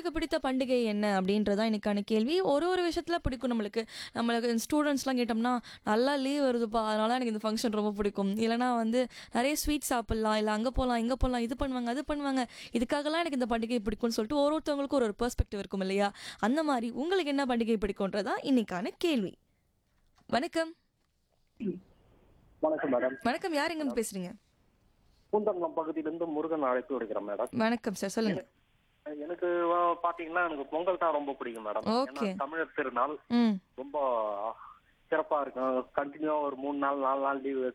உங்களுக்கு பிடித்த பண்டிகை என்ன அப்படின்றதான் எனக்கான கேள்வி ஒரு ஒரு விஷயத்துல பிடிக்கும் நம்மளுக்கு நம்மளுக்கு ஸ்டூடெண்ட்ஸ்லாம் கேட்டோம்னா நல்லா லீவ் வருதுப்பா அதனால எனக்கு இந்த ஃபங்க்ஷன் ரொம்ப பிடிக்கும் இல்லைனா வந்து நிறைய ஸ்வீட் சாப்பிட்லாம் இல்லை அங்கே போகலாம் இங்கே போகலாம் இது பண்ணுவாங்க அது பண்ணுவாங்க இதுக்காகலாம் எனக்கு இந்த பண்டிகை பிடிக்கும்னு சொல்லிட்டு ஒரு ஒருத்தவங்களுக்கும் ஒரு ஒரு பெர்ஸ்பெக்டிவ் இருக்கும் இல்லையா அந்த மாதிரி உங்களுக்கு என்ன பண்டிகை பிடிக்கும்ன்றதான் இன்னைக்கான கேள்வி வணக்கம் வணக்கம் மேடம் வணக்கம் யார் எங்கேருந்து பேசுறீங்க பூந்தமல்லம் பகுதியிலிருந்து முருகன் அழைப்பு விடுக்கிறேன் மேடம் வணக்கம் சார் சொல்லுங்க எனக்கு வ- பாத்தீங்கன்னா எனக்கு பொங்கல் தான் ரொம்ப பிடிக்கும் மேடம் Okay. ஏன்னா தமிழர் திருநாள் ம் ரொம்ப சிறப்பா இருக்கும் கண்டினியூவா ஒரு மூணு நாள் நாலு நாள் லீவு